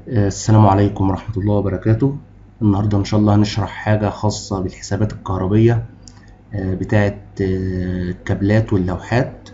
السلام عليكم ورحمة الله وبركاته النهاردة إن شاء الله هنشرح حاجة خاصة بالحسابات الكهربية بتاعة الكابلات واللوحات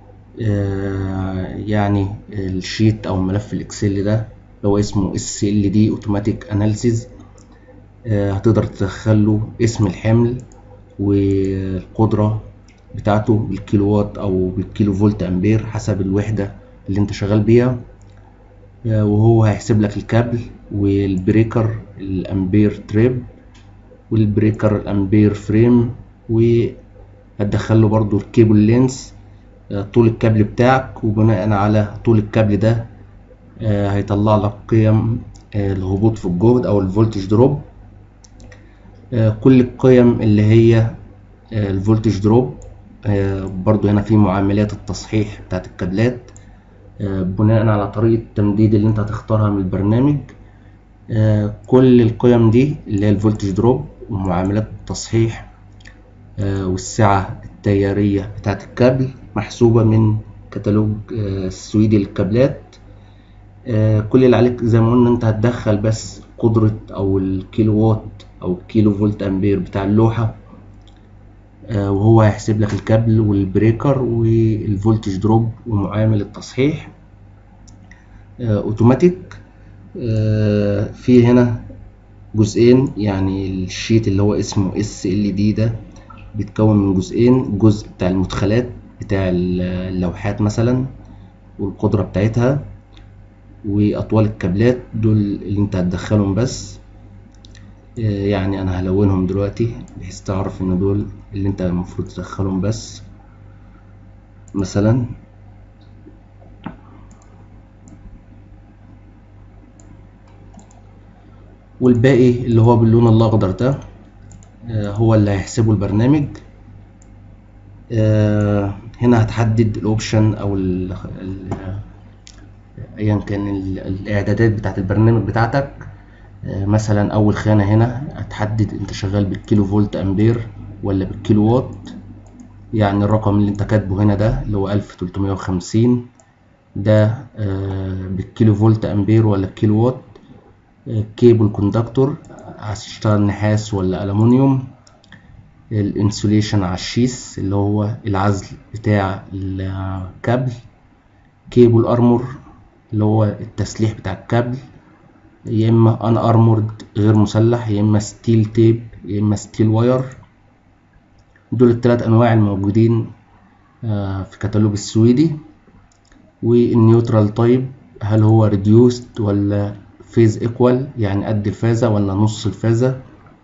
يعني الشيت أو ملف الإكسل ده اللي هو اسمه SLD Automatic Analysis هتقدر تدخله اسم الحمل والقدرة بتاعته بالكيلو وات أو بالكيلو فولت أمبير حسب الوحدة اللي أنت شغال بيها وهو هيحسب لك الكابل والبريكر الامبير تريب والبريكر الامبير فريم وهتدخله برضو الكيبل لينس طول الكابل بتاعك وبناء على طول الكابل ده هيطلع لك قيم الهبوط في الجهد او الفولتج دروب كل القيم اللي هي الفولتج دروب برضو هنا في معاملات التصحيح بتاعت الكابلات بناء على طريقة التمديد اللي انت هتختارها من البرنامج كل القيم دي اللي هي الفولتج دروب ومعاملات التصحيح والسعة التيارية بتاعة الكابل محسوبة من كتالوج السويدي للكابلات كل اللي عليك زي ما قلنا انت هتدخل بس قدرة او الكيلو وات او الكيلو فولت امبير بتاع اللوحة وهو هيحسب لك الكابل والبريكر والفولتج دروب ومعامل التصحيح اوتوماتيك في هنا جزئين يعني الشيت اللي هو اسمه اس ال دي ده بيتكون من جزئين جزء بتاع المدخلات بتاع اللوحات مثلا والقدرة بتاعتها واطوال الكابلات دول اللي انت هتدخلهم بس يعني انا هلونهم دلوقتي بحيث تعرف ان دول اللي انت المفروض تدخلهم بس مثلا والباقي اللي هو باللون الاخضر ده هو اللي هيحسبه البرنامج هنا هتحدد الاوبشن او ال ايا كان الاعدادات بتاعت البرنامج بتاعتك مثلا اول خانه هنا هتحدد انت شغال بالكيلو فولت امبير ولا بالكيلو وات يعني الرقم اللي انت كاتبه هنا ده اللي هو 1350 ده بالكيلو فولت امبير ولا الكيلو وات كيبل كوندكتور هتشتغل نحاس ولا ألمونيوم الانسوليشن على الشيس اللي هو العزل بتاع الكابل كيبل ارمور اللي هو التسليح بتاع الكابل يا اما ان ارمورد غير مسلح يا اما ستيل تيب يا اما ستيل واير دول الثلاث انواع الموجودين في كتالوج السويدي والنيوترال تايب هل هو ريديوست ولا فيز ايكوال يعني قد الفازة ولا نص الفازة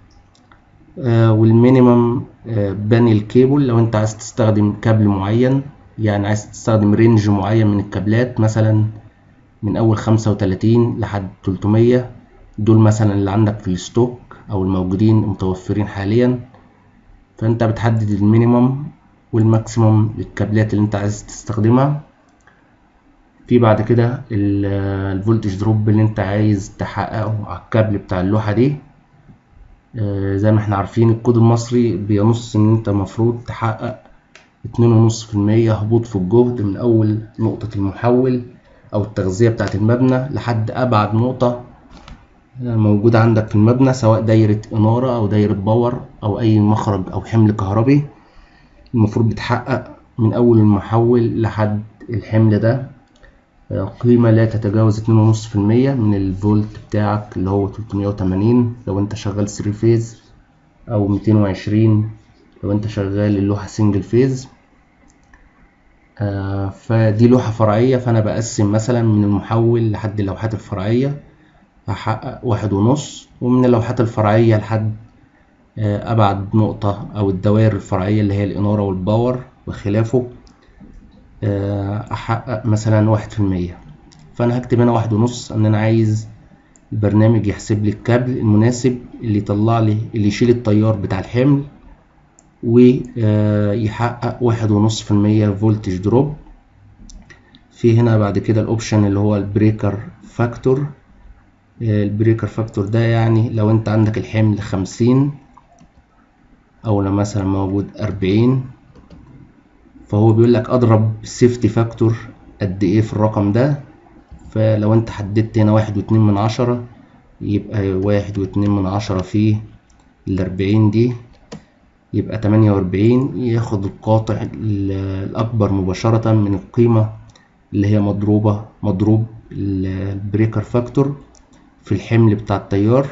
والمينيمم باني الكيبل لو انت عايز تستخدم كابل معين يعني عايز تستخدم رينج معين من الكابلات مثلا من اول خمسة وتلاتين لحد تلتمية دول مثلا اللي عندك في الستوك او الموجودين متوفرين حاليا فانت بتحدد المينيمم والماكسيمم للكابلات اللي انت عايز تستخدمها في بعد كده الفولتج دروب اللي انت عايز تحققه على الكابل بتاع اللوحة دي زي ما احنا عارفين الكود المصري بينص ان انت مفروض تحقق اتنين ونص في المية هبوط في الجهد من اول نقطة المحول او التغذية بتاعة المبنى لحد ابعد نقطة موجودة عندك في المبنى سواء دايرة انارة او دايرة باور او اي مخرج او حمل كهربي المفروض بتحقق من اول المحول لحد الحمل ده قيمة لا تتجاوز اتنين ونص في المية من الفولت بتاعك اللي هو تلتمية وتمانين لو انت شغال ثري فيز او ميتين وعشرين لو انت شغال اللوحة سنجل فيز آه فدي لوحة فرعية فأنا بقسم مثلا من المحول لحد اللوحات الفرعية هحقق واحد ونص ومن اللوحات الفرعية لحد آه أبعد نقطة أو الدوائر الفرعية اللي هي الإنارة والباور وخلافه آه أحقق مثلا واحد في المية فأنا هكتب هنا واحد ونص إن أنا عايز البرنامج يحسب لي الكابل المناسب اللي يطلع لي اللي يشيل التيار بتاع الحمل ويحقق واحد ونص في المية فولتج دروب في هنا بعد كده الاوبشن اللي هو البريكر فاكتور البريكر فاكتور ده يعني لو انت عندك الحمل خمسين او لو مثلا موجود أربعين فهو بيقول لك اضرب سيفتي فاكتور قد ايه في الرقم ده فلو انت حددت هنا واحد واتنين من عشرة يبقى واحد واتنين من عشرة في الأربعين دي يبقى تمانية وأربعين ياخد القاطع الأكبر مباشرة من القيمة اللي هي مضروبة مضروب البريكر فاكتور في الحمل بتاع التيار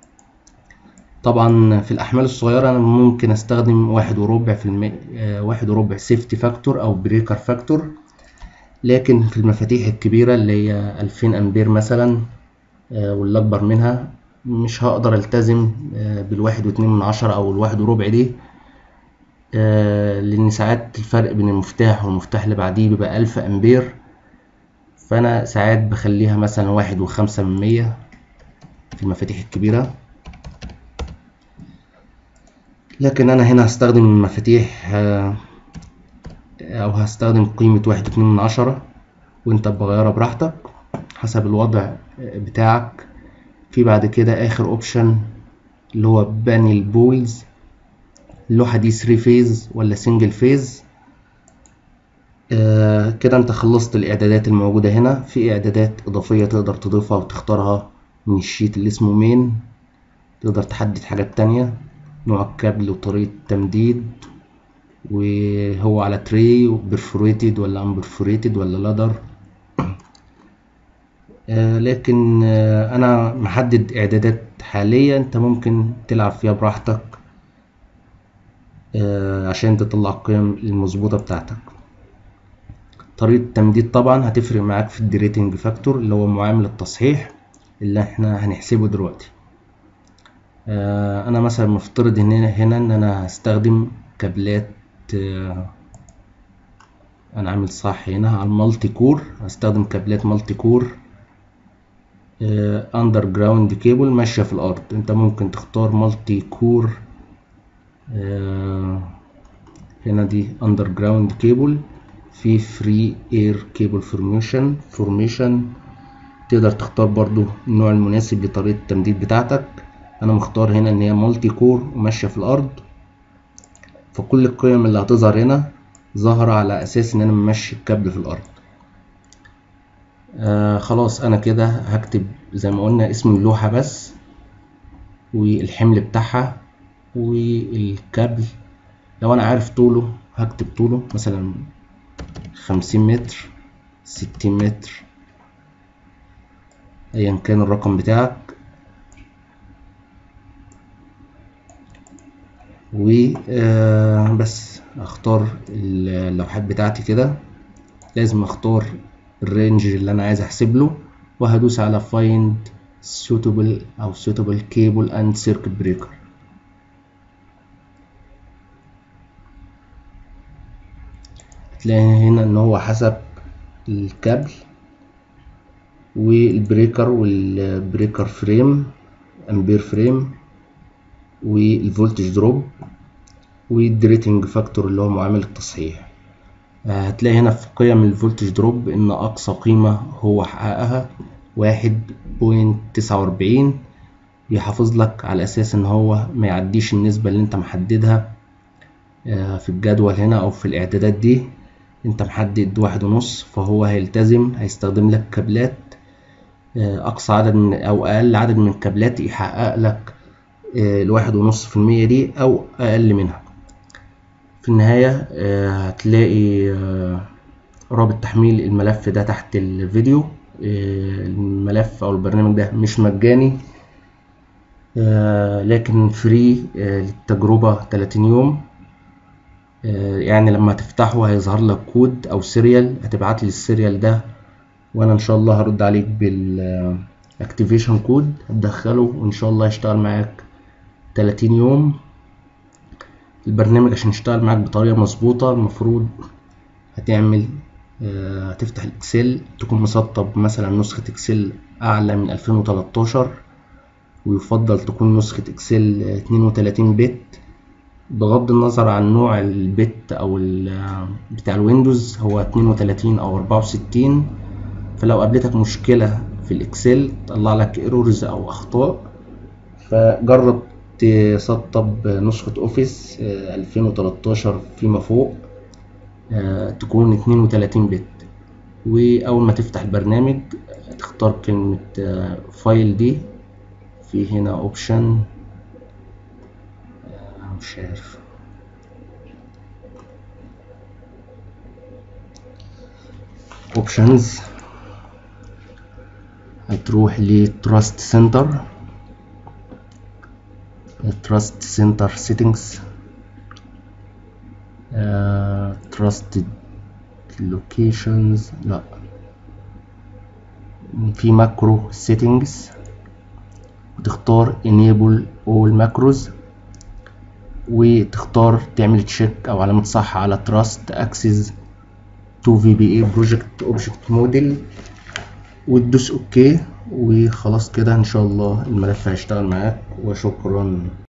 طبعا في الأحمال الصغيرة أنا ممكن أستخدم واحد وربع في المي... واحد وربع سيفتي فاكتور أو بريكر فاكتور لكن في المفاتيح الكبيرة اللي هي ألفين أمبير مثلا واللي أكبر منها مش هقدر ألتزم بالواحد واتنين من عشرة أو الواحد وربع دي لأن ساعات الفرق بين المفتاح والمفتاح اللي بعديه بيبقى ألف أمبير فأنا ساعات بخليها مثلا واحد وخمسة من مية في المفاتيح الكبيرة لكن أنا هنا هستخدم المفاتيح أو هستخدم قيمة واحد واتنين من عشرة وأنت بغيرها براحتك حسب الوضع بتاعك في بعد كده آخر أوبشن اللي هو بانل بولز اللوحة دي 3 فيز ولا سنجل فيز آه كده انت خلصت الاعدادات الموجودة هنا في اعدادات اضافية تقدر تضيفها وتختارها من الشيت اللي اسمه مين تقدر تحدد حاجات تانية نوع الكابل وطريقة التمديد وهو على تري برفوريتد ولا امبرفوريتد ولا لادر آه لكن آه انا محدد اعدادات حالية انت ممكن تلعب فيها براحتك عشان تطلع القيم المظبوطة بتاعتك طريقة التمديد طبعا هتفرق معاك في الديريتنج فاكتور اللي هو معامل التصحيح اللي احنا هنحسبه دلوقتي انا مثلا مفترض هنا هنا ان انا هستخدم كابلات انا عامل صح هنا على المالتي كور هستخدم كابلات مالتي كور اندر جراوند كيبل ماشيه في الارض انت ممكن تختار مالتي كور آه هنا دي اندر جراوند كيبل في فري اير كيبل فورميشن فورميشن تقدر تختار برضو النوع المناسب لطريقة التمديد بتاعتك انا مختار هنا ان هي مالتي كور وماشية في الارض فكل القيم اللي هتظهر هنا ظاهرة على اساس ان انا ممشي الكابل في الارض آه خلاص انا كده هكتب زي ما قلنا اسم اللوحة بس والحمل بتاعها والكابل لو انا عارف طوله هكتب طوله مثلا خمسين متر ستين متر ايا كان الرقم بتاعك وبس اختار اللوحات بتاعتي كده لازم اختار الرينج اللي انا عايز احسب له وهدوس على find suitable او suitable cable and circuit breaker هتلاقي هنا ان هو حسب الكابل والبريكر والبريكر فريم امبير فريم والفولتج دروب والدريتنج فاكتور اللي هو معامل التصحيح هتلاقي هنا في قيم الفولتج دروب ان اقصى قيمة هو حققها واحد بوينت تسعة واربعين بيحافظ لك على اساس ان هو ما يعديش النسبة اللي انت محددها في الجدول هنا او في الاعدادات دي انت محدد واحد ونص فهو هيلتزم هيستخدم لك كابلات اقصى عدد من او اقل عدد من الكابلات يحقق لك الواحد ونص في المية دي او اقل منها في النهاية هتلاقي رابط تحميل الملف ده تحت الفيديو الملف او البرنامج ده مش مجاني لكن فري للتجربة 30 يوم يعني لما تفتحه هيظهر لك كود او سيريال هتبعت لي السيريال ده وانا ان شاء الله هرد عليك بالاكتيفيشن كود هتدخله وان شاء الله يشتغل معاك 30 يوم البرنامج عشان يشتغل معاك بطريقة مظبوطة المفروض هتعمل هتفتح الاكسل تكون مسطب مثلا نسخة اكسل اعلى من 2013 ويفضل تكون نسخة اكسل 32 بت بغض النظر عن نوع البت او بتاع الويندوز هو 32 او 64 فلو قابلتك مشكلة في الاكسل تطلع لك ايرورز او اخطاء فجرب تسطب نسخة اوفيس 2013 فيما فوق تكون 32 بت واول ما تفتح البرنامج هتختار كلمة فايل دي في هنا اوبشن مش عارف اوبشنز هتروح لتراست سنتر تراست سنتر سيتنجز تراستد لوكيشنز لا في ماكرو سيتنجز وتختار enable all macros وتختار تعمل تشيك او علامة صح على trust access to VBA project object model وتدوس اوكي وخلاص كده ان شاء الله الملف هيشتغل معاك وشكرا